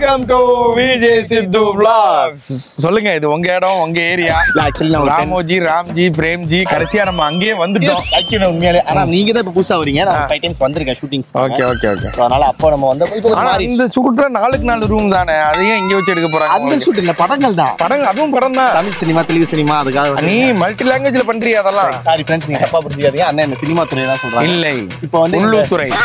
Welcome to Vijay Siddhu vlogs சொல்லுங்க இது உங்க இடம் உங்க ஏரியா ஆக்சுவலி நான் ராமோஜி ராம்ஜி பிரேம்ஜி கடைசியா நம்ம அங்கேயே வந்துட்டோம் வைக்கணும் உண்மையாலே ஆனா நீங்க தான் இப்ப புதுசா வரீங்க நான் ஃபைவ் டைம்ஸ் வந்திருக்கேன் ஷூட்டிங்ஸ் ஓகே ஓகே ஓகே அதனால அப்போ நம்ம வந்து இப்போ ஆனா மாறி இந்த சூட்ல நாலுக்கு நாலு ரூம் தானே அதையும் இங்க வச்சு எடுக்க அந்த போறாங்க ஷூட் இல்ல படங்கள் தான் படம் அதுவும் படம் தான் தமிழ் சினிமா தெலுங்கு சினிமா அதுக்காக நீ மல்டி லாங்குவேஜ்ல பண்றியா அதெல்லாம் சாரி ஃப்ரெண்ட்ஸ் நீங்க தப்பா புரிஞ்சுக்காதீங்க அண்ணன் என்ன சினிமா துறை தான் சொல்றாங்க இல்லை இப்போ வந்து இந்த- உள்ளூர் துறை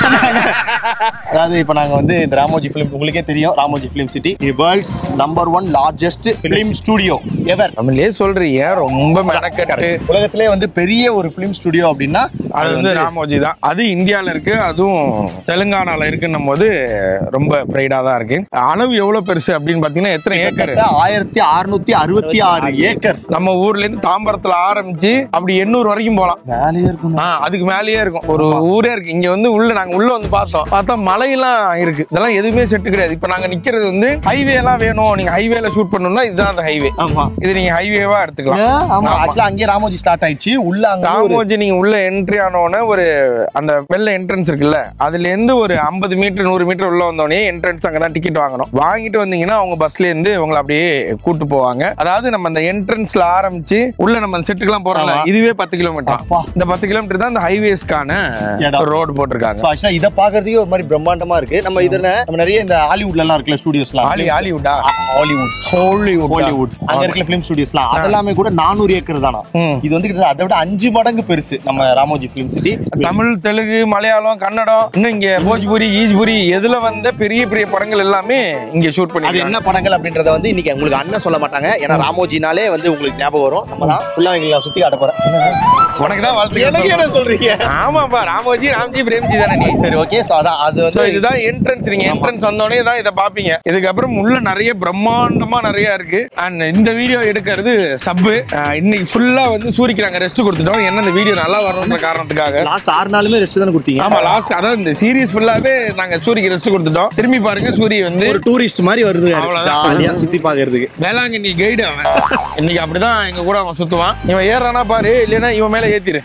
அதாவது இப்போ நாங்க வந்து இந்த ராமோஜி ஃபிலிம் உங்களுக்கே தெரியும் Ramoji film city world's number one largest film studio ever தமிழ்லயே சொல்றீங்க ரொம்ப மெனக்கட்டு உலகத்திலே வந்து பெரிய ஒரு ஃபிலிம் ஸ்டுடியோ அப்படின்னா அது வந்து ராமோஜி தான் அது இந்தியால இருக்கு அதுவும் தெலுங்கானால இருக்குன்னும் போது ரொம்ப ப்ரைடா தான் இருக்கு அளவு எவ்வளவு பெருசு அப்படின்னு பாத்தீங்கன்னா எத்தனை ஏக்கர் ஆயிரத்தி அறுநூத்தி அறுபத்தி ஆறு ஏக்கர்ஸ் நம்ம ஊர்ல இருந்து தாம்பரத்துல ஆரம்பிச்சு அப்படி எண்ணூறு வரைக்கும் போலாம் வேலையே இருக்கும் ஆ, அதுக்கு மேலேயே இருக்கும் ஒரு ஊரே இருக்கு இங்க வந்து உள்ள நாங்க உள்ள வந்து பார்த்தோம் பார்த்தா மலையெல்லாம் இருக்கு இதெல்லாம் எதுவுமே செட்டு கிடையாது இப்ப நாங்க நிக்கிறது வந்து ஹைவே எல்லாம் வேணும் நீங்க ஹைவேல ஷூட் பண்ணணும்னா இதுதான் அந்த ஹைவே ஆமா இது நீங்க ஹைவேவா எடுத்துக்கலாம் ஆமா ஆக்சுவலா அங்கேயே ராமோஜி ஸ்டார்ட் ஆயிடுச்சு உள்ள அங்க ஒரு ராமோஜி நீங்க உள்ள என்ட்ரி ஆனோடனே ஒரு அந்த வெள்ள என்ட்ரன்ஸ் இருக்குல்ல அதுல இருந்து ஒரு ஐம்பது மீட்டர் நூறு மீட்டர் உள்ள வந்தோடனே என்ட்ரன்ஸ் அங்கதான் டிக்கெட் வாங்கணும் வாங்கிட்டு வந்தீங்கன்னா அவங்க பஸ்ல இருந்து உங்களை அப்படியே கூட்டு போவாங்க அதாவது நம்ம அந்த என்ட்ரன்ஸ்ல ஆரம்பிச்சு உள்ள நம்ம செட்டுக்கெல்லாம் போறோம்ல ஆமா. இதுவே பத்து கிலோமீட்டர் அப்பா. இந்த பத்து கிலோமீட்டர் தான் இந்த ஹைவேஸ்க்கான இடம். ரோடு போட்டிருக்காங்க ஆக்சுவலா இத பாக்குறதுக்கே ஒரு மாதிரி பிரம்மாண்டமா இருக்கு நம்ம இதுல நம்ம நிறைய இந்த ஹாலிவுட்ல எல்லாம் இருக்குல்ல ஸ்டுடியோஸ்லாம் ஹாலி ஹாலிவுட்டா ஹாலிவுட் ஹாலிவுட் ஹாலிவுட் அங்க இருக்கிற பிலிம் ஸ்டுடியோஸ்லாம் அதெல்லாமே கூட நானூறு ஏக்கர் தானா ம். இது வந்து கிட்டத்தட்ட அதை விட அஞ்சு மடங்கு பெருசு நம்ம ராமோஜி பிலிம் சிட்டி தமிழ் தெலுங்கு மலையாளம் கன்னடம் இன்னும் இங்க போஜ்புரி ஈஜ்புரி எதுல வந்த பெரிய பெரிய படங்கள் எல்லாமே இங்க ஷூட் அது பண்ணி என்ன படங்கள் அப்படின்றத வந்து இன்னைக்கு உங்களுக்கு அண்ணன் சொல்ல மாட்டாங்க ஏன்னா ராமோஜினாலே வந்து உங்களுக்கு ஞாபகம் வரும் நம்ம தான் ஃபுல்லா எங்களுக்கு சுத்தி காட்ட போறேன் உனக்கு தான் வாழ்த்து எனக்கு என்ன சொல்றீங்க ஆமாப்பா ராமோஜி ராம்ஜி பிரேம்ஜி தானே நீ சரி ஓகே சோ அதான் அது So, வந்து இதுதான் என்ட்ரன்ஸ் நீங்க என்ட்ரன்ஸ் வந்தோடனே தான் இதை பாப்பீங்க இதுக்கப்புறம் உள்ள நிறைய பிரம்மாண்டமா நிறைய இருக்கு அண்ட் இந்த வீடியோ எடுக்கிறது சப்பு இன்னைக்கு ஃபுல்லா வந்து சூரிக்கு நாங்க ரெஸ்ட் கொடுத்துட்டோம் என்ன இந்த வீடியோ நல்லா வரணுன்ற காரணத்துக்காக லாஸ்ட் ஆறு நாளுமே ரெஸ்ட் தானே கொடுத்தீங்க ஆமா லாஸ்ட் அதாவது இந்த சீரிஸ் ஃபுல்லாவே நாங்க சூரிக்கு ரெஸ்ட் கொடுத்துட்டோம் திரும்பி பாருங்க சூரி வந்து ஒரு டூரிஸ்ட் மாதிரி வருது அவ்வளவுதான். ஜாலியா சுத்தி பாக்குறதுக்கு வேளாங்கண்ணி கைடு அவன் இன்னைக்கு அப்படிதான் எங்க கூட அவன் சுத்துவான் இவன் ஏறானா பாரு இல்லைன்னா இவன் மேல ஏத்திரு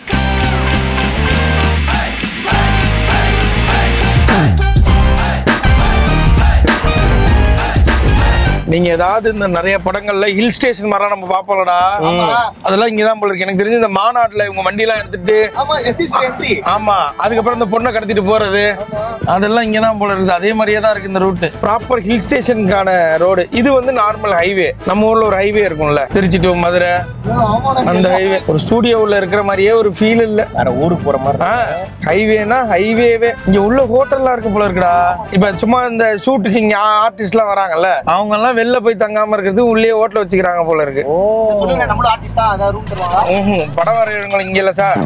நீங்க ஏதாவது இந்த நிறைய படங்கள்ல ஹில் ஸ்டேஷன் மாதிரி நம்ம பாப்போம்லடா அதெல்லாம் இங்கதான் போல இருக்கு எனக்கு தெரிஞ்சு இந்த மாநாட்டுல இவங்க வண்டி எல்லாம் எடுத்துட்டு ஆமா எஸ்டி எஸ்டி ஆமா அதுக்கப்புறம் இந்த பொண்ணை கடத்திட்டு போறது அதெல்லாம் இங்கதான் போல இருக்குது அதே மாதிரியே தான் இருக்கு இந்த ரூட் ப்ராப்பர் ஹில் ஸ்டேஷனுக்கான ரோடு இது வந்து நார்மல் ஹைவே நம்ம ஊர்ல ஒரு ஹைவே இருக்கும்ல திருச்சி டு மதுரை அந்த ஹைவே ஒரு ஸ்டூடியோவுல இருக்கிற மாதிரியே ஒரு ஃபீல் இல்ல வேற ஊருக்கு போற மாதிரி ஹைவேனா ஹைவேவே இங்க உள்ள ஹோட்டல்லாம் இருக்கு போல இருக்குடா இப்ப சும்மா இந்த ஷூட்டுக்கு இங்க ஆர்டிஸ்ட் எல்லாம் வராங்கல்ல அவங்க எல்லாம் வெளில போய் தங்காம இருக்கிறது உள்ளே ஹோட்டல் வச்சுக்கிறாங்க போல இருக்கு சொல்லுங்க நம்மளும் ஆர்டிஸ்ட் தான் அதான் ரூம் தருவாங்க ம்ஹும். படம் வரைகிறவங்க இங்க இல்ல சார்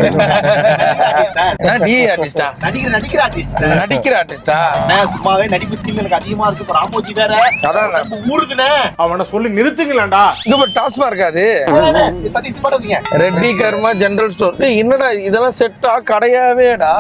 டி ஆர்டிஸ்டா நடிக்கிற நடிக்கிற ஆர்டிஸ்ட் நடிக்கிற ஆர்டிஸ்டா சும்மாவே நடிப்பு ஸ்கில் எனக்கு அதிகமா இருக்கு இப்ப ராமோஜி வேற அதான் நம்ம ஊருக்குனே அவனை சொல்லி நிறுத்துங்களேன்டா இது ஒரு டாஸ்மா இருக்காது சதீஷ் பாடாதீங்க ரெட்டி கர்மா ஜெனரல் ஸ்டோர் டேய், என்னடா இதெல்லாம் செட்டா கடையாவேடா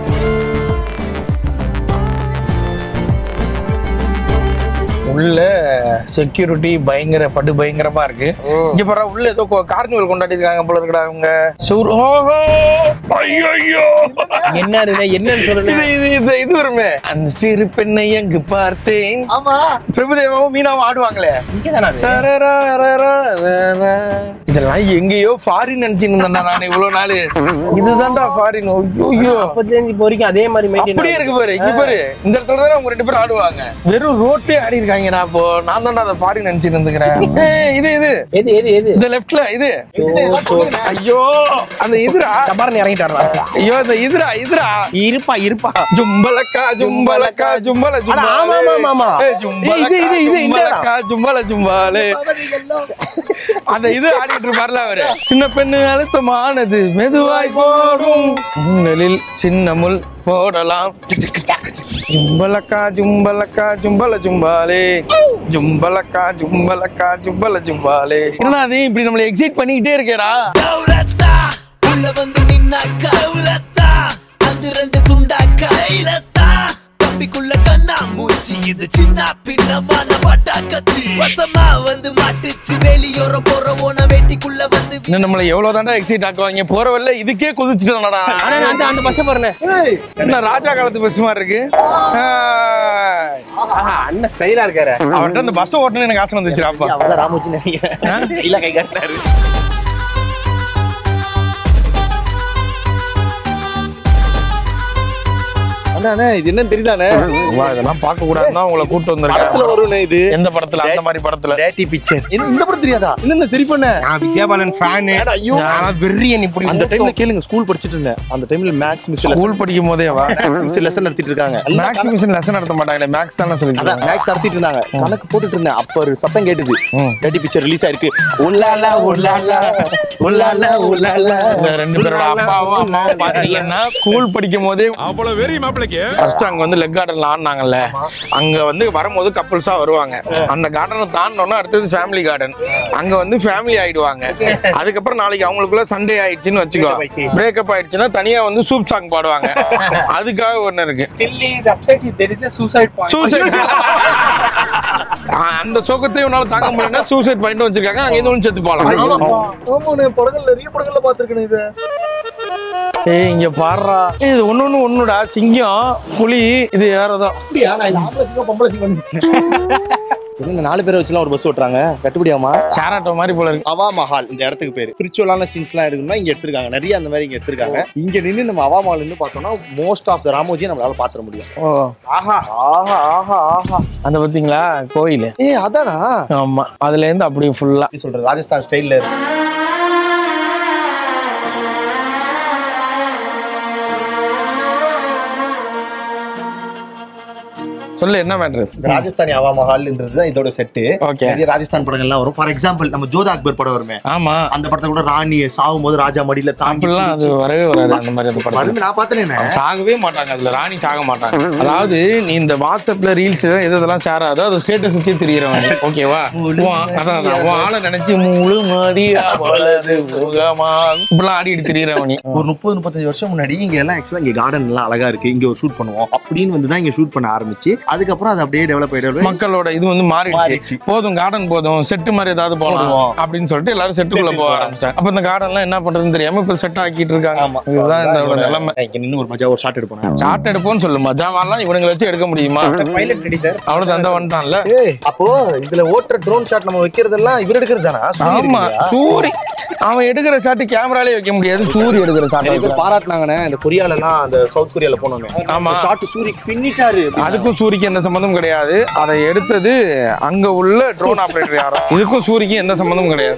உள்ள செக்யூரிட்டி பயங்கர படு பயங்கரமா இருக்கு இங்க பாரு உள்ள ஏதோ கார்னிவல் கொண்டாடி இருக்காங்க போல இருக்கடா அவங்க சூர் ஓஹோ ஐயோ என்ன என்னன்னு சொல்லுங்க இது இது இது இது வருமே அந்த சிறு பெண்ணை எங்கு பார்த்தேன் ஆமா பிரபுதேவாவும் மீனாவும் ஆடுவாங்களே இங்கதானா அது? தரரரரரரரர. இதெல்லாம் எங்கேயோ ஃபாரின் நினைச்சிட்டு இருந்தேன்டா நான் இவ்வளவு நாள் இதுதான்டா ஃபாரின் ஐயோ அப்பத்துல இருந்து இப்போ வரைக்கும் அதே மாதிரி maintain அப்படியே இருக்கு பாரு இங்க பாரு இந்த இடத்துல தான் அவங்க ரெண்டு பேரும் ஆடுவாங்க வெறும் ரோட்லயே ஆடி இருக்காங்கடா அப்போ நான் தான்டா அதை ஃபாரின் நினைச்சிட்டு இருந்துக்கிறேன் ஏய், இது இது எது எது எது இந்த லெஃப்ட்ல இது ஐயோ அந்த இதுரா கபாரன் இறங்கிட்டாரா ஐயோ இந்த இதுரா இதுரா இருப்பா இருப்பா ஜும்பலக்கா ஜும்பலக்கா ஜும்பல ஜும்பல ஆமா, ஆமா, ஆமா, ஆமா. ஏய், இது, இது, இது, இந்த இடம். ஜும்பலக்கா ஜும்பல ஜும்பாலே அந்த இது ஆடிட்டு இருப்பார்ல அவரு சின்ன பெண்ணு அழுத்தமானது மெதுவாய் போடும் முன்னலில் சின்ன முள் போடலாம் ஜும்பலக்கா ஜும்பலக்கா ஜும்பல ஜும்பாலே ஜும்பலக்கா ஜும்பலக்கா ஜும்பல ஜும்பாலே என்ன அது இப்படி நம்மள எக்ஸைட் பண்ணிக்கிட்டே இருக்கேடா கௌலத்தா உள்ள வந்து நின்னா கௌலத்தா அந்த ரெண்டு துண்டா கைலத்தா தம்பிக்குள்ள கண்ணா மூச்சு இது சின்ன பின்னமான பட்டா கத்தி வசமா வந்து மாட்டுச்சு வெளியோர போற ஓன வேட்டிக்குள்ள வந்து இன்னும் நம்மள எவ்வளவு தாண்டா எக்ஸைட் ஆக்குவாங்க போற வரல இதுக்கே குதிச்சுட்டோம்டா ஆனா நான் அந்த- அந்த பஸ் பாருங்க என்ன ராஜா காலத்து பஸ் மாதிரி இருக்கு ஆ. ஆஹா, அண்ணன் ஸ்டைலா இருக்காரு அவர்கிட்ட அந்த பஸ் ஓட்டணும் எனக்கு ஆசை வந்துச்சு அப்பா அவதான் ராமோஜி நினைக்கிறேன் இல்ல கை காட்டினாரு அண்ணா அண்ணா, இது என்னன்னு தெரியுதானே வா, இதெல்லாம் பார்க்க கூடாதுன்னு தான் உங்களை கூட்டு படத்துல வந்திருக்கேன் வரும்ண்ணே இது எந்த படத்துல அந்த மாதிரி படத்துல டேட்டி பிக்சர் என்ன இந்த படம் தெரியாதா என்ன சரி பண்ண நான் வித்யாபாலன் ஃபேனு அட, ஐயோ. நான் வெறியன் இப்படி அந்த டைம்ல கேளுங்க ஸ்கூல் படிச்சிட்டு இருந்தேன் அந்த டைம்ல மேக்ஸ் மிஸ் ஸ்கூல் படிக்கும் போதே வா மிஸ் லெசன் நடத்திட்டு இருக்காங்க மேக்ஸ் மிஷின் லெசன் நடத்த மாட்டாங்களே மேக்ஸ் தானே சொல்லி அதான் மேக்ஸ் நடத்திட்டு இருந்தாங்க கணக்கு போட்டுட்டு இருந்தேன் அப்ப ஒரு சத்தம் கேட்டுது ம். டேட்டி பிக்சர் ரிலீஸ் ஆயிருக்கு உள்ளாலா உள்ளாலா உள்ளாலா உள்ளாலா இந்த ரெண்டு பேரோட அப்பாவும் அம்மாவும் பாத்தீங்கன்னா ஸ்கூல் படிக்கும் போதே அவ்வளவு வெறி மாப்பிளைக்கு ஃபர்ஸ்ட் அங்க வந்து லெக் கார்டன்ல ஆடினாங்கல்ல அங்க வந்து வரும்போது கப்புள்ஸா வருவாங்க அந்த கார்டனை தாண்டோம்னா அடுத்தது ஃபேமிலி கார்டன் அங்க வந்து ஃபேமிலி ஆயிடுவாங்க அதுக்கப்புறம் நாளைக்கு அவங்களுக்குள்ள சண்டே ஆயிடுச்சுன்னு வச்சுக்கோ பிரேக்கப் ஆயிடுச்சுன்னா தனியா வந்து சூப் சாங் பாடுவாங்க அதுக்காக ஒண்ணு இருக்கு still is upset there is a suicide point suicide அந்த சோகத்தை உன்னால தாங்க முடியலன்னா சூசைட் பாயிண்ட் வச்சிருக்காங்க அங்க இருந்து ஒன்று செத்து போகலாம் ஆமாண்ணே படங்கள் நிறைய படங்கள்ல பாத்துருக்கேன் இது ஏய் இங்க பாடுறா ஏய், இது ஒண்ணு ஒண்ணு ஒண்ணுடா சிங்கம் புலி இது யாரதான் அப்படியா நான் இது ஆம்பளை சிங்கம் பொம்பளை சிங்கம் என்ன நாலு பேரை வச்சுலாம் ஒரு பஸ் ஓட்டுறாங்க கட்டுப்படியாமா சேராட்டோ மாதிரி போல இருக்கு அவா மஹால் இந்த இடத்துக்கு பேரு ஸ்பிரிச்சுவலான சீன்ஸ் எல்லாம் எடுக்கணும்னா இங்க எடுத்திருக்காங்க நிறைய அந்த மாதிரி இங்க எடுத்திருக்காங்க இங்க நின்னு நம்ம அவா மஹால் நின்னு பார்த்தோம்னா மோஸ்ட் ஆஃப் த ராமோஜியை நம்மளால பாத்திர முடியும் ஓ ஆஹா ஆஹா ஆஹா ஆஹா அந்த பாத்தீங்களா கோயில் ஏ அதானா ஆமா அதுல இருந்து அப்படியே ஃபுல்லா எப்படி சொல்றது ராஜஸ்தான் ஸ்டைல்ல சொல்லு என்ன மேட்ரு இந்த ராஜஸ்தானி அவா மஹால்ன்றது தான் இதோட செட்டு Okay. நிறைய ராஜஸ்தான் படங்கள்லாம் வரும் ஃபார் எக்ஸாம்பிள் நம்ம ஜோதா அக்பர் படம் வருமே ஆமா அந்த படத்தை கூட ராணி சாகும் போது ராஜா மடியில தாங்கி அப்படிலாம் அது வரவே வராது அந்த மாதிரி அந்த படம் மருந்து நான் பார்த்தேனே சாகவே மாட்டாங்க அதுல ராணி சாக மாட்டாங்க அதாவது நீ இந்த வாட்ஸ்அப்ல ரீல்ஸ் எது இதெல்லாம் ஷேர் ஆகுதோ அது ஸ்டேட்டஸ் வச்சு தெரியறவன் ஓகேவா உன் அதான் அதான் உன் ஆளை நினைச்சு முழு மதியா வலது முகமா இப்படிலாம் ஆடிட்டு தெரியறவன் நீ ஒரு முப்பது முப்பத்தஞ்சு வருஷம் முன்னாடி இங்க எல்லாம் ஆக்சுவலா இங்க கார்டன் எல்லாம் அழகா இருக்கு இங்க ஒரு ஷூட் பண்ணுவோம் அப்படின்னு வந்து தான் இங்க ஷூட் பண்ண ஆரம்பிச்சு அதுக்கப்புறம் அது அப்படியே டெவலப் ஆயிட்டு develop ஆயி- மக்களோட இது வந்து மாறிடுச்சு மாறிடுச்சு. போதும் கார்டன் போதும் செட்டு மாதிரி ஏதாவது போகலாம் போடுவோம். அப்படின்னு சொல்லிட்டு எல்லாரும் செட்டுக்குள்ள Set போக போக ஆரம்பிச்சிட்டாங்க அப்ப இந்த கார்டன்லாம் என்ன பண்றதுன்னு தெரியாம இப்ப செட் ஆக்கிட்டு இருக்காங்க ஆமா இதுதான் இந்த நிலைமை இங்க நின்னு ஒரு மஜா ஒரு ஷாட் எடுப்போம் சார்ட் எடுப்போம்னு சொல்லு மஜாவாலாம் இவனுங்களை வச்சு எடுக்க முடியுமா பைலட் ரெடி சார் அவ்வளவு தந்த வந்துட்டான்ல அப்போ இதுல ஓட்டுற ட்ரோன் ஷாட் நம்ம வைக்கிறதெல்லாம் இவர் எடுக்கிறது தானா ஆமா சூரி அவன் எடுக்கிற ஷாட் கேமராலே வைக்க முடியாது சூரி எடுக்கிற நிறைய பேர் ஷாட் பாராட்டினாங்கண்ணே இந்த கொரியால எல்லாம் அந்த சவுத் கொரியால போனோமே ஆமா. ஷாட் சூரி பின்னிட்டாரு அதுக்கும் சூரிக்கு எந்த சம்மந்தமும் கிடையாது அதை எடுத்தது அங்க உள்ள ட்ரோன் ஆபரேட்டர் யாரோ இதுக்கும் சூரிக்கு எந்த சம்மந்தமும் கிடையாது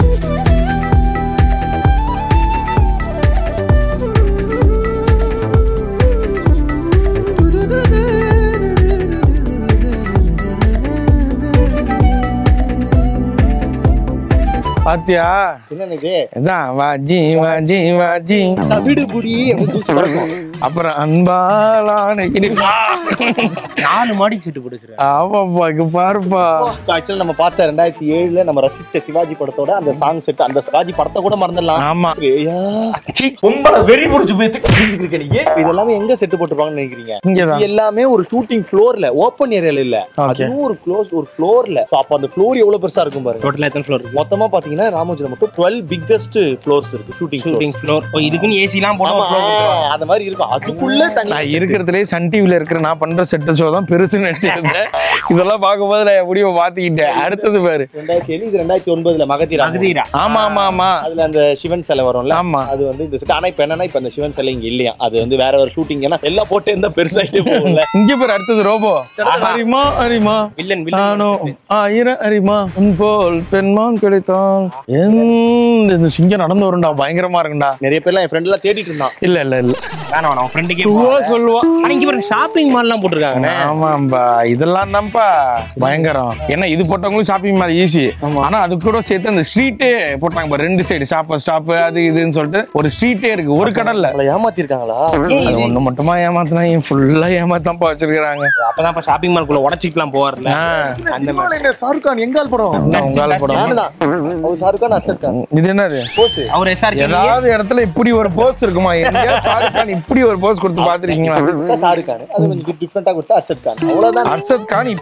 பாத்தியா என்ன இது இதான் வாஜி வாஜி வாஜி வீடு புடி அப்படின்னு தூசி பறக்கும். அப்புறம் அன்பாலான கிடிப்பா நாலு மாடிக்கு செட்டு போட்டு ஆமாப்பா இங்க பாருப்பா ஆக்சுவலா நம்ம பார்த்த ரெண்டாயிரத்தி ஏழுல நம்ம ரசிச்ச சிவாஜி படத்தோட அந்த சாங் செட் அந்த சிவாஜி படத்தை கூட மறந்துடலாம் ஆமா ஐயா, பொம்பளை வெறி புடிச்சு போய் புரிஞ்சுக்கிருக்க நீங்க இது எல்லாமே எங்க செட்டு போட்டுருப்பாங்கன்னு நினைக்கிறீங்க இங்கதான் இது எல்லாமே ஒரு ஷூட்டிங் ஃப்ளோர்ல ஓப்பன் ஏரியால இல்ல Okay. அதுவும் ஒரு க்ளோஸ் ஒரு ஃப்ளோர்ல அப்ப அந்த ஃப்ளோர் எவ்வளவு பெருசா இருக்கும் பாருங்க டோட்டலா எத்தனை ஃப்ளோர் இருக்கு மொத்தமா பாத்தீங்கன்னா ராமோஜில மட்டும் டுவெல் பிக்கஸ்ட் ஃப்ளோர்ஸ் இருக்கு ஷூட்டிங் ஷூட்டிங் ஃப்ளோர் ஓ இதுக்குன்னு ஏசி எல்லாம் போனா ஒரு floor கொடுத்துருவாங்க. அந்த மாதிரி இருக்கும் அதுக்குள்ள தனி நான் இருக்கிறதுலே சன் டிவில இருக்கிற நான் பண்ற செட்ட ஷோ தான் பெருசுன்னு நினைச்சிருந்தேன் இதெல்லாம் பார்க்கும்போது நான் என் முடிவை மாத்திக்கிட்டேன் அடுத்தது பாரு ரெண்டாயிரத்தி ஏழு இது ரெண்டாயிரத்தி ஒன்பதுல மகதீரா மகதீரா ஆமா ஆமா ஆமா அதுல அந்த சிவன் சிலை வரும்ல ஆமா அது வந்து இந்த செட் ஆனா இப்ப என்னன்னா இப்ப அந்த சிவன் சிலை இங்க இல்லையா அது வந்து வேற வேற ஷூட்டிங் ஏன்னா எல்லாம் போட்டு இருந்தா பெருசாயிட்டே போகும்ல இங்க பேர் அடுத்தது ரோபோ அரிமா அரிமா வில்லன் நானோ வில்லன் ஆயிரம் அரிமா உன் போல் பெண்மான் கிடைத்தால் எந்த இந்த சிங்கம் நடந்து வரும்டா பயங்கரமா இருக்கும்டா நிறைய பேர்லாம் என் ஃப்ரெண்ட் எல்லாம் தேடிட்டு இருந்தான் இல்ல இல்ல இல்ல வேணாம் வேணாம் ஃப்ரெண்டுக்கே சும்மா சொல்லுவான் ஆனா இங்க பாருங்க ஷாப்பிங் மால் எல்லாம் போட்டுருக்காங்க ஆமாம்பா இதெல்லாம் தான்ப்பா பயங்கரம் ஏன்னா இது போட்டவங்களும் ஷாப்பிங் மாதிரி ஈஸி ஆனா அது கூட சேர்த்து அந்த ஸ்ட்ரீட்டே போட்டாங்க பாரு, ரெண்டு சைடு ஷாப்பர் ஸ்டாப் அது இதுன்னு சொல்லிட்டு ஒரு ஸ்ட்ரீட்டே இருக்கு ஒரு கடல்ல அவளை ஏமாத்திருக்காங்களா அது ஒண்ணு மட்டுமா ஏமாத்தினா ஃபுல்லா ஏமாத்தான்ப்பா வச்சிருக்காங்க அப்பதான் இப்ப ஷாப்பிங் மால்குள்ள உடச்சிக்கலாம் போவார்ல அந்த மாதிரி ஷாருக் கான் எங்கால் படம் உங்கால படம் நானுதான் அவர் ஷாருக் கான் அர்ஷத் கான் இது என்னது போஸ் அவர் எஸ்ஆர் ஏதாவது இடத்துல இப்படி ஒரு போஸ் இருக்குமா எங்கேயாவது ஷாருக் கான் இப்படி ஒரு போஸ் கொடுத்து பாத்திருக்கீங்களா ஷாருக் கான் அது கொஞ்சம் டிஃப்ரெண்டா கொடுத்தா அர்ஷத் கான் அவ்வளவுதான் அர்ஷத் கான்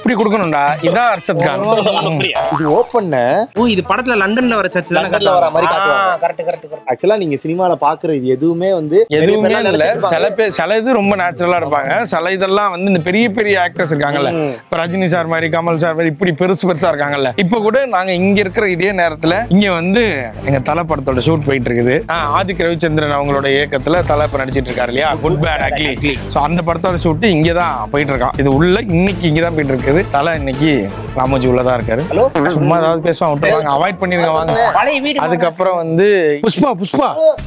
இப்படி கொடுக்கணும்டா இதான் அர்ஷத் கான் இது ஓப்பன்ன ஓ இது படத்துல லண்டன்ல வர சர்ச் தானே லண்டன்ல வர மாதிரி காட்டுவாங்க. கரெக்ட் கரெக்ட் கரெக்ட் ஆக்சுவலா நீங்க சினிமால பாக்குற இது எதுவுமே வந்து எதுவுமே நிறைய பேர்லாம் இல்ல நினைச்சிட்டு சில பேர் சில இது ரொம்ப நேச்சுரலா இருப்பாங்க சில இதெல்லாம் வந்து இந்த பெரிய பெரிய ஆக்டர்ஸ் இருக்காங்கல்ல இப்ப ரஜினி சார் மாதிரி கமல் சார் மாதிரி இப்படி பெருசு பெருசா இருக்காங்கல்ல இப்ப கூட நாங்க இங்க இருக்கிற இதே நேரத்துல இங்க வந்து எங்க தலை படத்தோட ஷூட் போயிட்டு இருக்குது ஆஹ் ஆதிக் ரவிச்சந்திரன் அவங்களோட இயக்கத்துல தலை இப்ப நடிச்சிட்டு இருக்காரு இல்லையா குட் பேட் அக்லி சோ அந்த படத்தோட ஷூட் இங்க தான் போயிட்டு இருக்கான் இது உள்ள இன்னைக்கு இங்க தான் போயிட்டு இருக்குது தலை இன்னைக்கு ராமோஜி உள்ளதா இருக்காரு ஹலோ சும்மா ஏதாவது பேசுவாங்க விட்டுருவாங்க அவாய்ட் பண்ணிருங்க வாங்க பழைய வீடு அதுக்கப்புறம் வந்து Pushpa Pushpa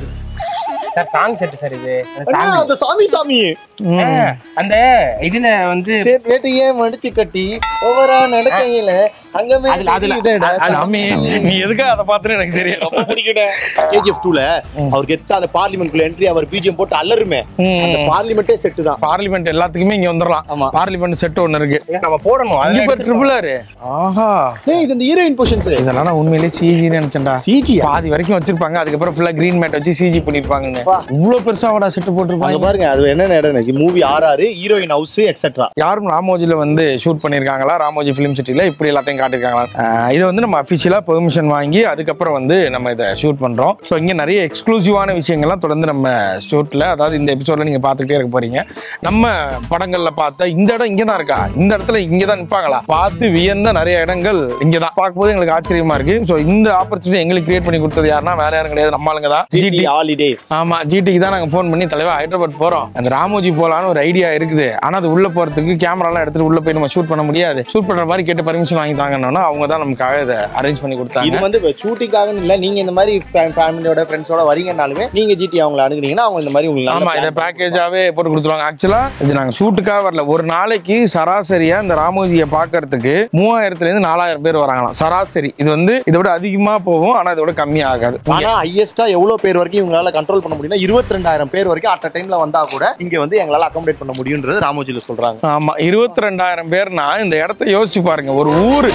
sir song set sir இது அந்த அண்ணா, song. அந்த சாமி சாமி ம். ஆ, அந்த இதுல வந்து சரி, நேத்து ஏன் மடிச்சு கட்டி ஓவரா நடக்கையில அங்கமே அதுல- அதுல- இதேடா. சாமி நீ எதுக்காக அதை பார்த்துன்னு எனக்கு தெரியும் ரொம்ப பிடிக்கும்டா. KGF 2 ல அவருக்கு எத்த அந்த பார்லிமெண்ட் குள்ள என்ட்ரி அவர் பிஜிஎம் போட்டு அலறுமே ம். அந்த பார்லிமெண்டே செட் தான் பார்லிமெண்ட் எல்லாத்துக்குமே இங்க வந்துடலாம் ஆமா. பார்லிமெண்ட் செட் ஒண்ணு இருக்கு நம்ம போடணும் அங்க அதுல பேர் ட்ரிபிள் ஆர் ஆஹா ஏய் இது இந்த ஹீரோயின் பொசிஷன்ஸ் இதெல்லாம் நான் உண்மையிலேயே சிஜி நினைச்சேன்டா சிஜி பாதி வரைக்கும் வச்சிருப்பாங்க அதுக்கப்புறம் ஃபுல்லா கிரீன் மேட் வச்சு சிஜி பண்ணிருப்பாங்க வா. இவ்வளவு பெருசாவோட செட் அங்க போட்டிருப்பாங்க பாருங்க அது என்னென்ன இடம் movie RR heroine house etcetera யாரும் ராமோஜில வந்து ஷூட் பண்ணிருக்காங்களா ராமோஜி ஃபிலிம் சிட்டில இப்படி எல்லாத்தையும் காட்டிருக்காங்களா ஆஹ் இது வந்து நம்ம அஃபிஷியலா பெர்மிஷன் வாங்கி அதுக்கப்புறம் வந்து நம்ம இதை ஷூட் பண்றோம் ஸோ இங்க நிறைய எக்ஸ்க்ளூசிவான விஷயங்கள்லாம் தொடர்ந்து நம்ம ஷூட்ல அதாவது இந்த எபிசோட்ல நீங்க பார்த்துக்கிட்டே இருக்க போறீங்க நம்ம படங்கள்ல பார்த்த இந்த இடம் இங்க தான் இருக்கா இந்த இடத்துல இங்க தான் நிப்பாங்களா பார்த்து வியந்த நிறைய இடங்கள் இங்க தான் பார்க்கும்போது எங்களுக்கு ஆச்சரியமா இருக்கு ஸோ இந்த ஆப்பர்ச்சுனிட்டி எங்களுக்கு கிரியேட் பண்ணி கொடுத்தது யாருன்னா வேற யாரும் கிடையாது நம்ம ஆளுங்க தான் ஜிடி ஹாலிடேஸ் ஆமா ஜிடிக்கு தான் நாங்க ஃபோன் பண்ணி தலைவா ஹைதராபாத் போறோம் அந்த ராமோஜி போலான்னு ஒரு ஐடியா இருக்குது ஆனா அது உள்ள போறதுக்கு கேமராலாம் எடுத்துட்டு உள்ள போய் நம்ம ஷூட் பண்ண முடியாது ஷூட் பண்ற மாதிரி கேட்டு பர்மிஷன் வாங்கி தாங்கன்னா அவங்க தான் நமக்காக இதை அரேஞ்ச் பண்ணி இது கொடுத்தாங்க வந்து ஷூட்டிங்காக இல்ல நீங்க இந்த மாதிரி ஃபேமிலியோட ஃப்ரெண்ட்ஸோட வரீங்கனாலுமே நீங்க ஜிடி அவங்கள அணுகுனீங்கன்னா அவங்க இந்த மாதிரி உங்களுக்கு ஆமா நல்ல இதை plan பேக்கேஜாவே போட்டு கொடுத்துருவாங்க ஆக்சுவலா இது நாங்க ஷூட்டுக்காக வரல ஒரு நாளைக்கு சராசரியா இந்த ராமோஜியை பாக்குறதுக்கு மூவாயிரத்துல இருந்து நாலாயிரம் பேர் வராங்களாம் சராசரி இது வந்து இதை விட அதிகமா போகும் ஆனா இதோட கம்மி ஆகாது ஆனா ஹையஸ்டா எவ்வளவு பேர் வரைக்கும் இவங்களால கண்ட்ரோல் பண்ண முடியும்னா இருபத்தி ரெண்டாயிரம் பேர் வரைக்கும் அட் டைம்ல வந்தா கூட இங்க வந்து எங்களால அகாமடேட் பண்ண முடியும்ன்றது ராமோஜில சொல்றாங்க ஆமா இருபத்தி ரெண்டாயிரம் பேர்னா இந்த இடத்த யோசிச்சு பாருங்க ஒரு ஊரு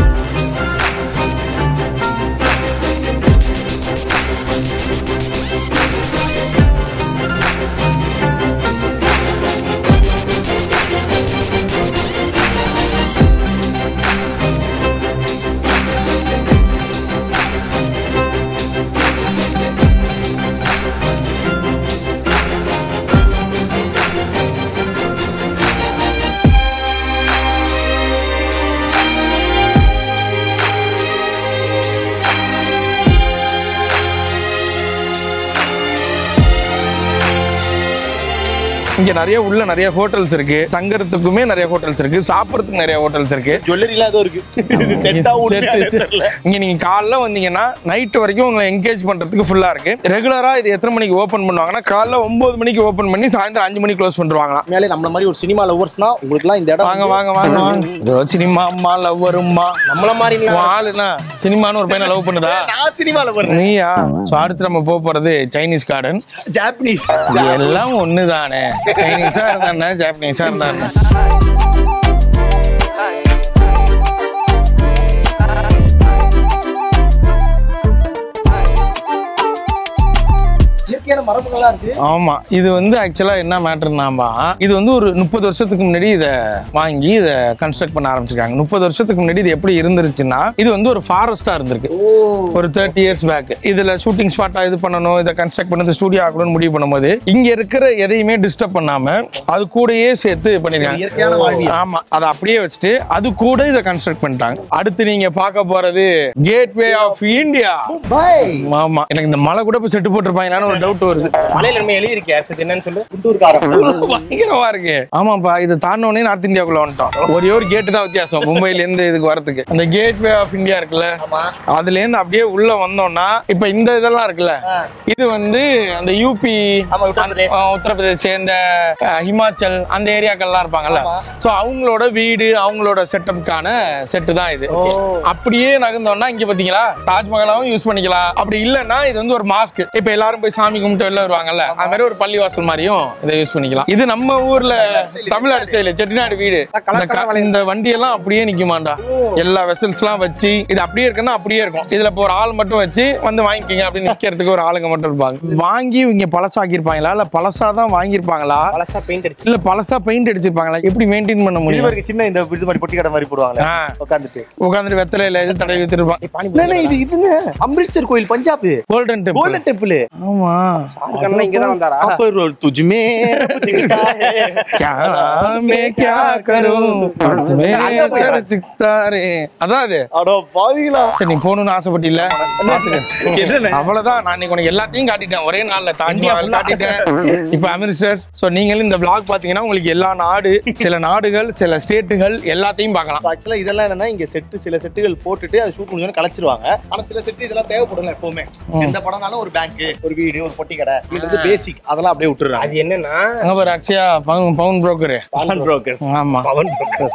இங்க நிறைய உள்ள நிறைய ஹோட்டல்ஸ் இருக்கு தங்கறதுக்குமே நிறைய ஹோட்டல்ஸ் இருக்கு சாப்பிடறதுக்கு நிறைய ஹோட்டல்ஸ் இருக்கு ஜுவல்லரிலாம் ஏதோ இருக்கு இது செட்டா Set, set. இங்க நீங்க காலைல வந்தீங்கன்னா நைட் வரைக்கும் உங்களை என்கேஜ் பண்றதுக்கு ஃபுல்லா இருக்கு ரெகுலரா இது எத்தனை மணிக்கு ஓபன் பண்ணுவாங்கன்னா காலைல ஒன்பது மணிக்கு ஓபன் பண்ணி சாயந்தரம் அஞ்சு மணிக்கு க்ளோஸ் பண்ணுவாங்களாம் மேலே நம்மள மாதிரி ஒரு சினிமா லவர்ஸ்னா உங்களுக்குலாம் இந்த இடம் வாங்க வாங்க வாங்க வாங்க இதோ சினிமா அம்மா லவ்வரும்மா நம்மள மாதிரி உன் ஆளுனா சினிமான்னு ஒரு பையனை லவ் பண்ணுதா நான் சினிமா லவர் நீயா ஸோ அடுத்து நம்ம போக போறது சைனீஸ் கார்டன் ஜாப்பனீஸ் எல்லாம் ஒண்ணுதானே சைனீஸா இருந்தா ஜாப்பனீஸா இருந்தா என்ன? இயற்கையான மரபுகளா இருக்கு ஆமா இது வந்து ஆக்சுவலா என்ன மேட்டர்னாமா இது வந்து ஒரு முப்பது வருஷத்துக்கு முன்னாடி இத வாங்கி இத கன்ஸ்ட்ரக்ட் பண்ண ஆரம்பிச்சிருக்காங்க முப்பது வருஷத்துக்கு முன்னாடி இது எப்படி இருந்துருச்சுன்னா இது வந்து ஒரு ஃபாரஸ்டா இருந்திருக்கு ஒரு தேர்ட்டி இயர்ஸ் பேக் இதுல ஷூட்டிங் ஸ்பாட்டா இது பண்ணணும் இதை கன்ஸ்ட்ரக்ட் பண்ணது ஸ்டூடியோ ஆகணும்னு முடிவு பண்ணும்போது இங்க இருக்கிற எதையுமே டிஸ்டர்ப் பண்ணாம அது கூடயே சேர்த்து பண்ணிருக்காங்க இயற்கையான வாழ்வியல். ஆமா அதை அப்படியே வச்சுட்டு அது கூட இதை கன்ஸ்ட்ரக்ட் பண்ணிட்டாங்க அடுத்து நீங்க பார்க்க போறது கேட்வே ஆஃப் இந்தியா பாய் ஆமா எனக்கு இந்த மலை கூட போய் செட்டு போட்டிருப்பாங்களான்னு ஒரு டவுட் வருது மலையில நம்ம எழுதியிருக்கே அர்ஷத் என்னன்னு சொல்லு குண்டூர்காரன் பயங்கரமா இருக்கு ஆமாப்பா இது தாண்டோடனே நார்த் இந்தியாவுக்குள்ள வந்துட்டோம் ஒரே ஒரு கேட்டு தான் வித்தியாசம் மும்பைல இருந்து இதுக்கு வரதுக்கு அந்த கேட் வே ஆஃப் இந்தியா இருக்குல்ல ஆமா அதுல இருந்து அப்படியே உள்ள வந்தோம்னா இப்ப இந்த இதெல்லாம் இருக்குல்ல இது வந்து அந்த யூபி ஆமா, உத்தரப்பிரதேஷ். உத்தரப்பிரதேஷ் இந்த அஹ், ஹிமாச்சல் அந்த ஏரியாக்கள்லாம் இருப்பாங்கல்ல ஆமா. சோ அவங்களோட வீடு அவங்களோட செட்டப்புக்கான செட்டு தான் இது அப்படியே நகர்ந்தோம்னா இங்க பாத்தீங்களா தாஜ்மஹாலாவும் யூஸ் பண்ணிக்கலாம் அப்படி இல்லைன்னா இது வந்து ஒரு மாஸ்க் இப்ப எல்லாரும் போய் சாமி கும்பிட்டு வெளில வருவாங்கல்ல அது மாதிரி ஒரு பள்ளி வாசல் மாதிரியும் இதை யூஸ் பண்ணிக்கலாம் இது நம்ம ஊர்ல தமிழ்நாடு ஸ்டைல செட்டிநாடு வீடு இந்த க- இந்த வண்டி எல்லாம் அப்படியே நிக்குமாண்டா எல்லா வெசல்ஸ் எல்லாம் வச்சு இது அப்படியே இருக்குன்னா அப்படியே இருக்கும் இதுல இப்போ ஒரு ஆள் மட்டும் வச்சு வந்து வாங்கிக்கங்க அப்படின்னு நிக்கிறதுக்கு ஒரு ஆளுங்க மட்டும் இருப்பாங்க வாங்கி இங்க பழசாக்கி இருப்பாங்களா இல்ல பழசா தான் வாங்கியிருப்பாங்களா பழசா பெயிண்ட் அடிச்சு இல்ல பழசா பெயிண்ட் அடிச்சிருப்பாங்களா எப்படி மெயின்டைன் பண்ண இது முடியும் வரைக்கும் சின்ன இந்த இது மாதிரி பொட்டி கடை மாதிரி போடுவாங்களே ஆ. உட்காந்துட்டு உட்காந்துட்டு வெத்தலையில இது தடவி வச்சிருப்பான் இது இதுன்னு அம்ரித்சர் கோயில் Punjab golden temple golden temple ஆமா அண்ணா இங்க தான் வந்தாரா அப்பர் துஜ்மே क्या मैं क्या करूं तुझमें तरसता रे. அதான் அது அடோ பாவிங்களா சரி நீ போகணும்னு ஆசைப்பட்டில என்னண்ணே? அவ்வளவுதான் நான் இன்னைக்கு உனக்கு எல்லாத்தையும் காட்டிட்டேன் ஒரே நாள்ல தாஜ்மஹால் காட்டிட்டேன் இப்ப அமிர்தசர் சோ நீங்களும் இந்த vlog பாத்தீங்கன்னா உங்களுக்கு எல்லா நாடு சில நாடுகள் சில ஸ்டேட்டுகள் எல்லாத்தையும் பார்க்கலாம் ஆக்சுவலா இதெல்லாம் என்னன்னா இங்க செட்டு சில செட்டுகள் போட்டுட்டு அது ஷூட் முடிஞ்சோன்னு கலைச்சிருவாங்க ஆனா சில செட்டு இதெல்லாம் தேவைப்படும்ல எப்பவுமே எந்த படம்னாலும் ஒரு பேங்க் ஒரு வீடு ஒரு பொட்டி கடை இது வந்து பேசிக் அதெல்லாம் அப்படியே விட்டுறாங்க அது என்னன்னா அங்க பாரு அக்ஷயா பவுன் பவுன் புரோக்கரு பவன் புரோக்கர் ஆமா பவன்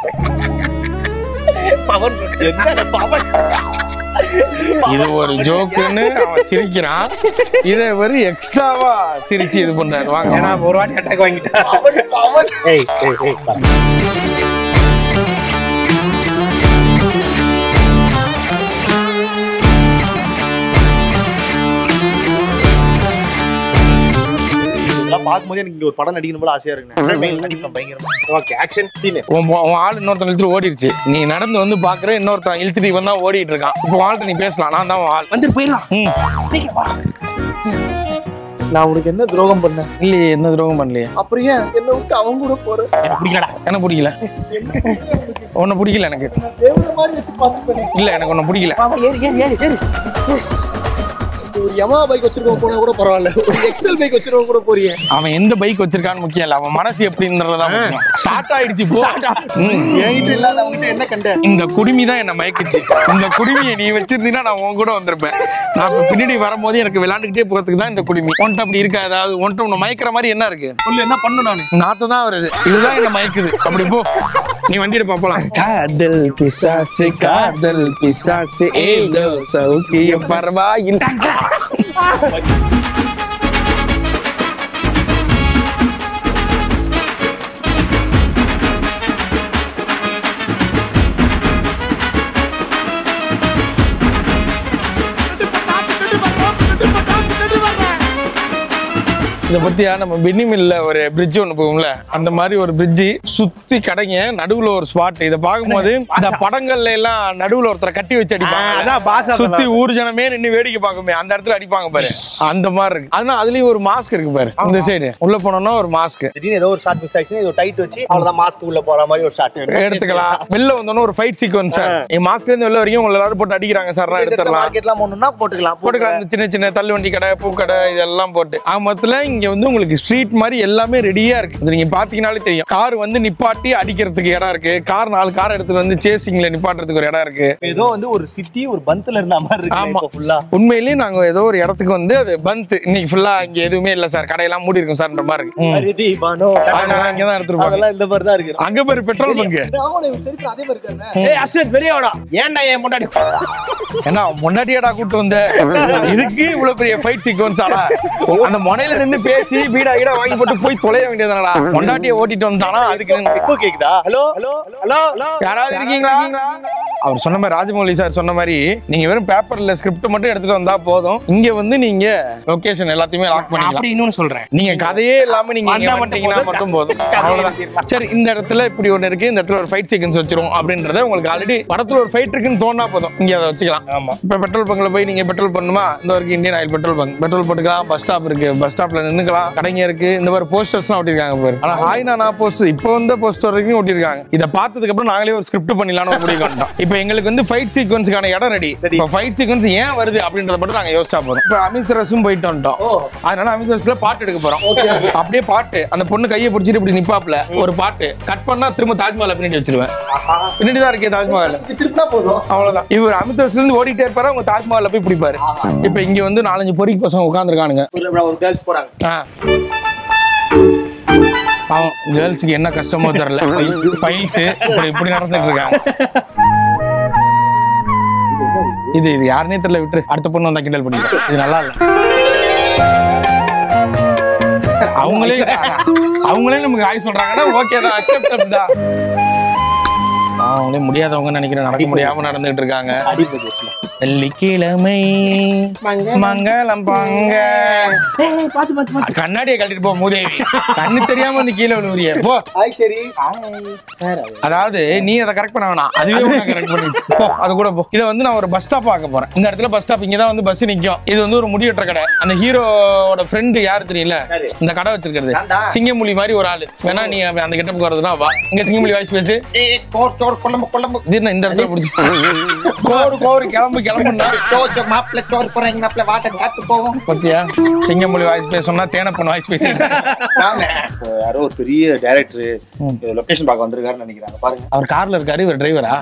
பவன் என்ன பவன் இது ஒரு ஜோக்குன்னு அவன் சிரிக்கிறான் இதை ஒரு எக்ஸ்ட்ராவா சிரிச்சு இது பண்றாரு வாங்க ஏன்னா ஒரு வாட்டி அட்டாக் வாங்கிட்டா பவன் பவன் ஏய் ஏய் ஏய் இதெல்லாம் பார்க்கும்போது எனக்கு இங்க ஒரு படம் நடிக்கணும் போல ஆசையா இருக்கு நடிப்பேன் பயங்கரமா ஓகே ஆக்ஷன் சீன் உன் உன் ஆள் இன்னொருத்தன் இழுத்துட்டு ஓடிடுச்சு நீ நடந்து வந்து பாக்குற இன்னொருத்தன் இழுத்துட்டு இவன் தான் ஓடிட்டு இருக்கான் இப்போ ஆள்கிட்ட நீ பேசலாம் நான் தான் உன் ஆள் வந்துட்டு போயிடலாம் ம். நான் உனக்கு என்ன துரோகம் பண்ணேன் இல்லையே எந்த துரோகம் பண்ணலையே அப்புறம் ஏன் என்ன விட்டு அவங்க கூட போறேன் எனக்கு பிடிக்கலடா எனக்கு பிடிக்கல உன்னை பிடிக்கல எனக்கு தேவன மாதிரி வச்சு பார்த்து இல்ல எனக்கு உன்னை பிடிக்கல ஏறு ஏறு ஏறு ஏறு ஒரு யமா பைக் வச்சிருக்கவங்க போனா கூட பரவாயில்ல ஒரு எக்ஸல் பைக் வச்சிருக்கவங்க கூட போறியே அவன் எந்த பைக் வச்சிருக்கான்னு முக்கியம் இல்ல அவன் மனசு எப்படின்றதா முக்கியம் ஸ்டார்ட் ஆயிடுச்சு போ ம். என்கிட்ட இல்லாத அவங்ககிட்ட என்ன கண்ட இந்த குடுமி தான் என்ன மயக்குச்சு இந்த குடுமியை நீ வச்சிருந்தீங்கன்னா நான் உன் கூட வந்திருப்பேன் நான் இப்ப பின்னாடி வரும்போது எனக்கு விளையாண்டுக்கிட்டே போறதுக்கு தான் இந்த குடுமி உன்ட்ட அப்படி இருக்கா ஏதாவது உன்ட்ட உன்னை மயக்கிற மாதிரி என்ன இருக்கு சொல்லு என்ன பண்ணு நானு நாத்து தான் வருது இதுதான் என்ன மயக்குது அப்படி போ நீ வண்டியில பாப்பலாம் காதல் பிசாசு காதல் பிசாசு ஏதோ சௌக்கியம் பரவாயில்லை இத பத்தியா நம்ம பென்னிமில்ல ஒரு பிரிட்ஜ் ஒண்ணு போகும்ல அந்த மாதிரி ஒரு பிரிட்ஜ் சுத்தி கடைங்க நடுவுல ஒரு ஸ்பாட் இத பாக்கும்போது இந்த படங்கள்ல எல்லாம் நடுவுல ஒருத்தரை கட்டி வச்சு அடிப்பாங்க அதான் பாசா சுத்தி ஊர் ஜனமே நின்னு வேடிக்கை பார்க்குமே அந்த இடத்துல அடிப்பாங்க பாரு அந்த மாதிரி இருக்கு அதனால அதுலயும் ஒரு மாஸ்க் இருக்கு பாரு இந்த சைடு உள்ள போனோம்னா ஒரு மாஸ்க் திடீர்னு ஏதோ ஒரு ஷார்ட் மிஸ் ஆயிடுச்சு ஏதோ டைட் வச்சு அவ்வளவுதான் மாஸ்க் உள்ள போற மாதிரி ஒரு ஷார்ட் எடுத்துக்கலாம் வெளில வந்தோன்னா ஒரு ஃபைட் சீக்வன்ஸ் சார் என் மாஸ்க்ல இருந்து வெளில வரைக்கும் உங்களை எல்லாரும் போட்டு அடிக்கிறாங்க சார் நான் எடுத்துடலாம் மார்க்கெட்லாம் போகணும்னா போட்டுக்கலாம் போட்டுக்கலாம் இந்த சின்ன சின்ன தள்ளுவண்டி கடை பூக்கடை இதெல்லாம் போட்டு ஆக மொத்தத்துல இங்க வந்து உங்களுக்கு ஸ்ட்ரீட் மாதிரி எல்லாமே ரெடியா இருக்கு இது நீங்க பாத்தீங்கன்னாலே தெரியும் கார் வந்து நிப்பாட்டி அடிக்கிறதுக்கு இடம் இருக்கு கார் நாலு கார் எடுத்துட்டு வந்து சேசிங்ல நிப்பாட்டுறதுக்கு ஒரு இடம் இருக்கு ஏதோ வந்து ஒரு சிட்டி ஒரு பந்த்ல இருந்த மாதிரி ஆமா. இருக்கு ஃபுல்லா உண்மையிலேயே நாங்க ஏதோ ஒரு இடத்துக்கு வந்து அது பந்த் இன்னைக்கு ஃபுல்லா இங்க எதுவுமே இல்ல சார் கடையெல்லாம் மூடி இருக்கும் சார்ன்ற மாதிரி இருக்கு ம். அரிதி பானோ அதனால இங்கதான் எடுத்துட்டு போவாங்க அதெல்லாம் இந்த மாதிரி தான் இருக்கு அங்க பேரு பெட்ரோல் பங்கு ஆமா இவன் சரி அதே மாதிரி இருக்காரு ஏய் அஸ்வத் பெரிய வாடா ஏன்டா என் முன்னாடி என்ன முன்னாடியாடா கூட்டு வந்த இதுக்கு இவ்வளவு பெரிய ஃபைட் சீக்வன்ஸ் ஆனா அந்த முனையில நின்னு பேசி பீடா கீடா வாங்கி போட்டு போய் தொலைய வேண்டியதுனடா பொண்டாட்டிய ஓட்டிட்டு வந்தானா அதுக்கு இப்போ கேக்குதா ஹலோ ஹலோ ஹலோ ஹலோ யாராவது இருக்கீங்களா அவர் சொன்ன மாதிரி ராஜமௌலி சார் சொன்ன மாதிரி நீங்க வெறும் பேப்பர்ல ஸ்கிரிப்ட் மட்டும் எடுத்துட்டு வந்தா போதும் இங்க வந்து நீங்க லொகேஷன் எல்லாத்தையுமே லாக் பண்ணிக்கலாம் அப்படி இன்னொன்னு சொல்றேன் நீங்க கதையே இல்லாம நீங்க இங்க வந்தா மட்டும் வந்துட்டீங்கன்னா போதும். மட்டும் போதும் அவ்வளவுதான் சரி இந்த இடத்துல இப்படி ஒண்ணு இருக்கு இந்த இடத்துல ஒரு ஃபைட் சீக்வன்ஸ் வச்சிரும் அப்படின்றத உங்களுக்கு ஆல்ரெடி படத்துல ஒரு ஃபைட் இருக்குன்னு தோணா போதும் இங்க அதை வச்சுக்கலாம் ஆமா இப்ப பெட்ரோல் பங்க்ல போய் நீங்க பெட்ரோல் பண்ணுமா இந்த வரைக்கும் Indian oil petrol bunk petrol போட்டுக்கலாம் பஸ் ஸ்டாப் இருக்கு பஸ் ஸ்டாப்ல நின்னுக்கலாம் கடைங்க இருக்கு இந்த மாதிரி போஸ்டர்ஸ்லாம் ஒட்டிருக்காங்க பாரு ஆனா ஹாய் நானா போஸ்டர் இப்போ வந்த போஸ்டர் வரைக்கும் ஒட்டிருக்காங்க இதை பார்த்ததுக்கு அப்புறம் நாங்களே ஒரு ஸ்கிரிப்ட் பண்ணிடலாம்னு ஒரு முடிவு வந்துட்டோம் இப்போ எங்களுக்கு வந்து ஃபைட் சீக்வன்ஸ்க்கான இடம் ரெடி இப்போ ஃபைட் சீக்வன்ஸ் ஏன் வருது அப்படின்றத மட்டும் நாங்க யோசிச்சா போதும் இப்போ அமித்ரஸும் போயிட்டு வந்துட்டோம் அதனால அமித்ரஸ்ல பாட்டு எடுக்க போறோம் அப்படியே பாட்டு அந்த பொண்ணு கையை பிடிச்சிட்டு இப்படி நிப்பாப்ல ஒரு பாட்டு கட் பண்ணா திரும்ப தாஜ்மஹால் பின்னாடி வச்சிருவேன் பின்னாடி தான் இருக்கே தாஜ்மஹால் திருப்பினா போதும் அவ்வளவுதான் இவர் அமிர்தசர்ல இருந்து ஓடிட்டே இருப்பாரு அவங்க தாஜ்மஹால்ல போய் பிடிப்பாரு இப்ப இங்க வந்து நாலஞ்சு பொறிக்கு பசங்க உட்காந்துருக்கானுங்க ஒரு ஒரு கேர்ள்ஸ் போறாங்க பாவம் கேர்ள்ஸுக்கு என்ன கஷ்டமோ தெரியல பைல்ஸ் இப்படி இப்படி நடந்துட்டு இருக்காங்க இது இது யாருனே தெரியல விட்டுரு அடுத்த பொண்ணு வந்தா கிண்டல் பண்ணிக்கலாம் இது நல்லா இல்ல அவங்களே அவங்களே நமக்கு ஆய் சொல்றாங்கன்னா ஓகே தான் அக்செப்டபிள் தான் அவங்களே முடியாதவங்க நினைக்கிறேன் நடக்க முடியாம நடந்துட்டு இருக்காங்க அடிப்பது வெள்ளிக்கிழமை மங்களம் பங்க கண்ணாடியை கழட்டிட்டு போ மூதேவி கண்ணு தெரியாம வந்து கீழே விழுவுறிய போ ஹாய் சரி அதாவது நீ அதை கரெக்ட் பண்ண வேணாம் அதுவே உனக்கு கரெக்ட் பண்ணிச்சு போ அது கூட போ இதை வந்து நான் ஒரு பஸ் ஸ்டாப் பார்க்க போறேன் இந்த இடத்துல பஸ் ஸ்டாப் இங்க தான் வந்து பஸ் நிக்கும் இது வந்து ஒரு முடிவெட்டுற கடை அந்த ஹீரோவோட ஃப்ரெண்டு யாரு தெரியல யாரு? இந்த கடை வச்சிருக்கிறது நான்தா. சிங்கமொழி மாதிரி ஒரு ஆளு வேணா நீ அந்த கெட்டப்புக்கு வரதுனா வா இங்க சிங்கமொழி வாய்ஸ் பேசு ஏய் சோர் சோர் கொல்லம்பு கொல்லம்பு இது என்ன இந்த இடத்துல பிடிச்சி கோரு கோரு கிளம்பு கிளம்புனா சோர் சோர் மாப்பிள்ள சோர் போறேன் மாப்பிள்ள வாட்ட காத்து போவோம் பத்தியா சிங்கமொழி வாய்ஸ் பேச சொன்னா தேனப்பன் வாய்ஸ் பேசிட்டு இப்போ யாரோ ஒரு பெரிய டைரக்டர் லொகேஷன் பார்க்க வந்திருக்காருன்னு நினைக்கிறாங்க பாருங்க அவர் கார்ல இருக்காரு இவர் டிரைவரா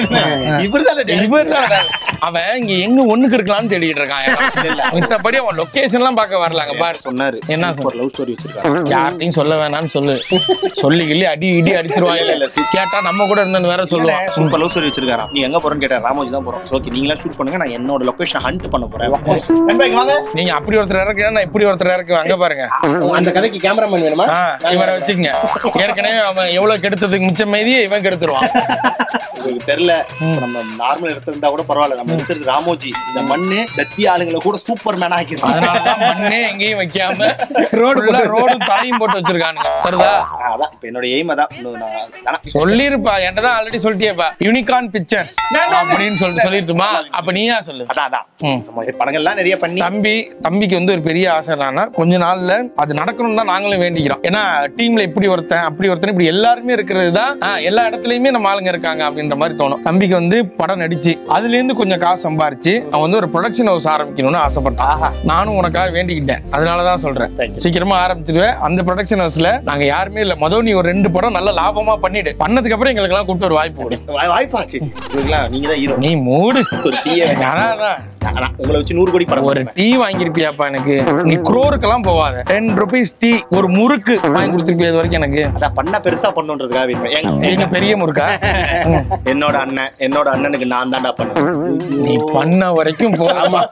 இவர் தான் இவர் அவன் இங்க எங்க ஒண்ணுக்கு இருக்கலாம்னு தேடிட்டு இருக்கான் மித்தபடி அவன் லொகேஷன் எல்லாம் பார்க்க வரலாங்க பாரு சொன்னாரு என்ன ஒரு லவ் ஸ்டோரி வச்சிருக்காரு யார்ட்டையும் சொல்ல வேணாம்னு சொல்லு சொல்லி கிள்ளி அடி இடி அடிச்சிருவாங்க கேட்டா நம்ம கூட இருந்தேன்னு வேற சொல்லுவான் சூப்பர் லவ் ஸ்டோரி வச்சிருக்காராம் நீ எங்க போறேன்னு கேட்டா ராமோஜி தான் போறோம் ஓகே நீங்களா ஷூட் பண்ணுங்க நான் என்னோட லொகேஷன் ஹண்ட் பண்ண போறேன் நண்பா இங்க வாங்க நீங்க அப்படி ஒருத்தர் இறக்குறேன் நான் இப்படி ஒருத்தர் இறக்கு அங்க பாருங்க அந்த கதைக்கு கேமராமேன் வேணுமா ஆ, இவரை வச்சுக்கங்க ஏற்கனவே அவன் எவ்வளவு கெடுத்ததுக்கு மிச்சம் மீதியே இவன் கெடுத்துருவான் உங்களுக்கு தெரியல இப்ப நம்ம நார்மல் எடுத்திருந்தா கூட பரவாயில்ல நம்ம எடுத்தது ராமோஜி இந்த மண்ணு தத்தி ஆளுங்களை கூட சூப்பர் மேன் ஆக்கிருக்காங்க அதனாலதான் மண்ணே எங்கேயும் வைக்காம ரோடு ரோடு தலையும் போட்டு வச்சிருக்கானுங்க தெரியுதா அதான் இப்ப என்னோட எய்ம் அதான் இன்னும் நான் ஆனா சொல்லிருப்பா என்கிட்ட தான் ஆல்ரெடி சொல்லிட்டியப்பா யூனிகார்ன் பிக்சர்ஸ் அப்படின்னு சொல்லிட்டு சொல்லிட்டுமா அப்ப நீயா சொல்லு அதான் அதான் ம். நம்ம படங்கள்லாம் நிறைய பண்ணி தம்பி தம்பிக்கு வந்து ஒரு பெரிய ஆசை என்னன்னா கொஞ்ச நாள்ல அது நடக்கணும்னு தான் நாங்களும் வேண்டிக்கிறோம் ஏன்னா டீம்ல இப்படி ஒருத்தன் அப்படி ஒருத்தன் இப்படி எல்லாருமே இருக்கிறது தான் ஆ, எல்லா இடத்துலயுமே நம்ம ஆளுங்க இருக்காங்க அப்படின்ற மாதிரி தோணும் தம்பிக்கு வந்து படம் நடிச்சு அதுல இருந்து கொஞ்சம் காசு சம்பாரிச்சு அவன் வந்து ஒரு ப்ரொடக்ஷன் ஹவுஸ் ஆரம்பிக்கணும்னு ஆசைப்பட்டான் நானும் உனக்காக வேண்டிக்கிட்டேன் அதனாலதான் சொல்றேன் Thank you. சீக்கிரமா ஆரம்பிச்சிடுவேன் அந்த ப்ரொடக்ஷன் ஹவுஸ்ல நாங்க யாருமே இல்ல மொதல் நீ ஒரு ரெண்டு படம் நல்ல லாபமா பண்ணிடு பண்ணதுக்கு அப்புறம் எங்களுக்கு எல்லாம் கூப்பிட்டு ஒரு வாய்ப்பு கொடு வாய்- வாய்ப்பா சரி இதுக்கெல்லாம் நீங்க தான் ஹீரோ நீ மூடு ஒரு டீயை அதான், அதான். அதான், உங்களை வச்சு நூறு கோடி படம் ஒரு டீ வாங்கிருப்பியாப்பா எனக்கு நீ குரோருக்கெல்லாம் போவாத டென் ருபீஸ் டீ ஒரு முறுக்கு வாங்கி கொடுத்துருப்பியா இது வரைக்கும் எனக்கு அதான் பண்ணா பெருசா பண்ணுன்றதுக்காக வேணும். எங்க- எங்க பெரிய முறுக்கா ம். என்னோட அண்ணன் என்னோட அண்ணனுக்கு நான் தான்டா பண்ணுவேன் நீ பண்ண வரைக்கும் போதாமா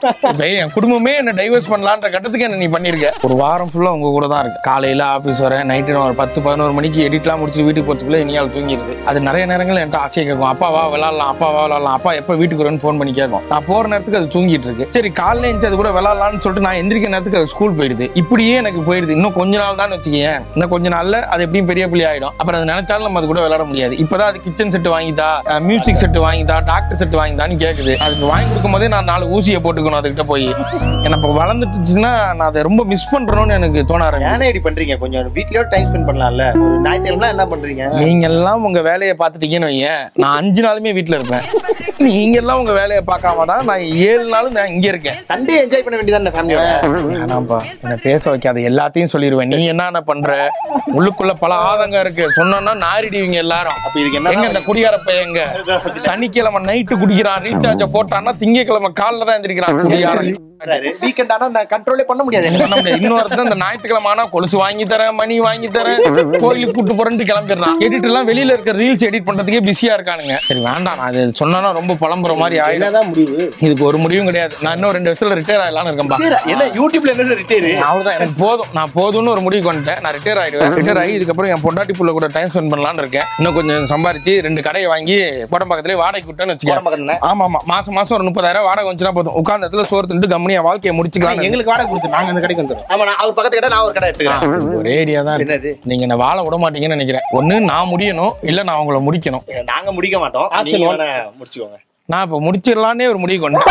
என் குடும்பமே என்ன டைவர்ஸ் பண்ணலான்ற கட்டத்துக்கு என்ன நீ பண்ணிருக்க ஒரு வாரம் ஃபுல்லா உங்க கூட தான் இருக்கு காலையில ஆபீஸ் வரேன் நைட்டு ஒரு பத்து பதினோரு மணிக்கு எடிட்லாம் முடிச்சு வீட்டுக்கு போறதுக்குள்ள இனியால் தூங்கிடுது அது நிறைய நேரங்கள் என்கிட்ட ஆசையை கேட்கும் அப்பா வா விளாடலாம் அப்பா வா விளாடலாம் அப்பா எப்ப வீட்டுக்கு வரும்னு ஃபோன் பண்ணி கேட்கும் நான் போற நேரத்துக்கு அது தூங்கிட்டு இருக்கு சரி காலையில எழுந்து அது கூட விளாடலாம்னு சொல்லிட்டு நான் எந்திரிக்கிற நேரத்துக்கு அது ஸ்கூல் போயிடுது இப்படியே எனக்கு போயிடுது இன்னும் கொஞ்ச நாள் தான் வச்சுக்கேன் இன்னும் கொஞ்ச நாள்ல அது எப்படியும் பெரிய புள்ளி ஆயிடும் அப்புறம் அது நினைச்சாலும் நம்ம அது கூட விளாட முடியாது இப்பதான் அது கிச்சன் செட் வாங்கிதா மியூசிக் செட் வாங்கிதா டாக்டர் செட் வாங்கிதான்னு கேக்குது அதுக்கு வாங்கி கொடுக்கும் போதே நான் நாலு ஊசியை போட்டுக்கணும் அதுகிட்ட போய் எனக்கு இப்போ வளர்ந்துட்டுச்சுன்னா நான் அதை ரொம்ப மிஸ் பண்றேன்னு எனக்கு தோண ஆரம்பிச்சு ஏன்னா இப்படி பண்றீங்க கொஞ்சம் வீட்லயோ டைம் ஸ்பெண்ட் பண்ணலாம்ல ஒரு ஞாயிற்றுக்கிழமை என்ன பண்றீங்க நீங்க எல்லாம் உங்க வேலையை பார்த்துட்டீங்கன்னு வையேன் நான் அஞ்சு நாளுமே வீட்டுல இருப்பேன் நீங்க எல்லாம் உங்க வேலையை பார்க்காம தான் நான் ஏழு நாளும் நான் இங்க இருக்கேன் சண்டே என்ஜாய் பண்ண வேண்டியதான் ஃபேமிலியோட வேணாம்ப்பா என்ன பேச வைக்காத எல்லாத்தையும் சொல்லிடுவேன் நீ என்னென்ன பண்ற உள்ளுக்குள்ள பல ஆதங்கம் இருக்கு சொன்னோன்னா நாரிடுவீங்க எல்லாரும் அப்ப இதுக்கு எங்க என்ன இந்த குடிகார பையங்க சனிக்கிழமை நைட்டு குடிக்கிறான் ரீசார்ஜ போட்டான்னா திங்கக்கிழமை காலைல தான் எந்திரிக்கிறான் குடிகாரன் வீக்கெண்ட் ஆனா நான் கண்ட்ரோலே பண்ண முடியாது பண்ண முடியாது. இன்னொருத்தன் இந்த ஞாயிற்றுக்கிழமை ஆனா கொலுசு வாங்கி தரேன் மணி வாங்கி தரேன் கோயிலுக்கு கூட்டு போறேன்ட்டு கிளம்பிடுறான் எடிட் எல்லாம் வெளியில இருக்க ரீல்ஸ் எடிட் பண்றதுக்கே பிஸியா இருக்கானுங்க சரி வேண்டாம் நான் அது சொன்னா ரொம்ப புலம்புற மாதிரி ஆயிடும் என்னதான் முடிவு இதுக்கு ஒரு முடிவும் கிடையாது நான் இன்னும் ரெண்டு வருஷத்துல ரிட்டையர் ஆகலாம்னு இருக்கேன்பா என்ன யூடியூப்ல என்ன ரிட்டேரு அவ்வளவுதான் எனக்கு போதும் நான் போதும்னு ஒரு முடிவு கொண்டுட்டேன் நான் ரிட்டையர் ஆயிடுவேன் ரிட்டையர் ஆகி இதுக்கப்புறம் என் பொண்டாட்டி புள்ள கூட டைம் ஸ்பெண்ட் பண்ணலாம்னு இருக்கேன் இன்னும் கொஞ்சம் சம்பாரிச்சு ரெண்டு கடையை வாங்கி கோடம்பாக்கத்திலே வாடகை விட்டேன்னு வச்சுக்கேன் கோடம்பாக்கத்துல? ஆமா ஆமா மாசம் மாசம் ஒரு முப்பதாயிரம் வாடகை வந்துச்சுன்னா போதும் உட்கார்ந்த இடத்துல சோறு தின்ட்டு கம்முனியா வாழ்க்கையை முடிச்சுக்கலாம் எங்களுக்கு வாடகை கொடுத்து நாங்க அந்த கடைக்கு வந்துடும் ஆமா நான் அவர் பக்கத்து கடை நான் ஒரு கடை எடுத்துக்கிறேன் ஒரே ஐடியா தான் இருக்கு. என்னது நீங்க என்ன வாழ விட மாட்டீங்கன்னு நினைக்கிறேன் ஒண்ணு நான் முடியணும் இல்ல நான் உங்களை முடிக்கணும் நாங்க முடிக்க மாட்டோம் Option நீங்க one. வேணா முடிச்சுக்கோங்க நான் இப்ப முடிச்சிடலான்னே ஒரு முடிவு கொண்டேன்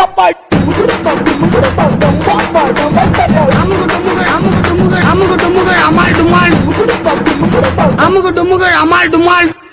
அமுகு டுமுகு அமால் டுமால் அமுகு டுமுகு அமால் டுமால்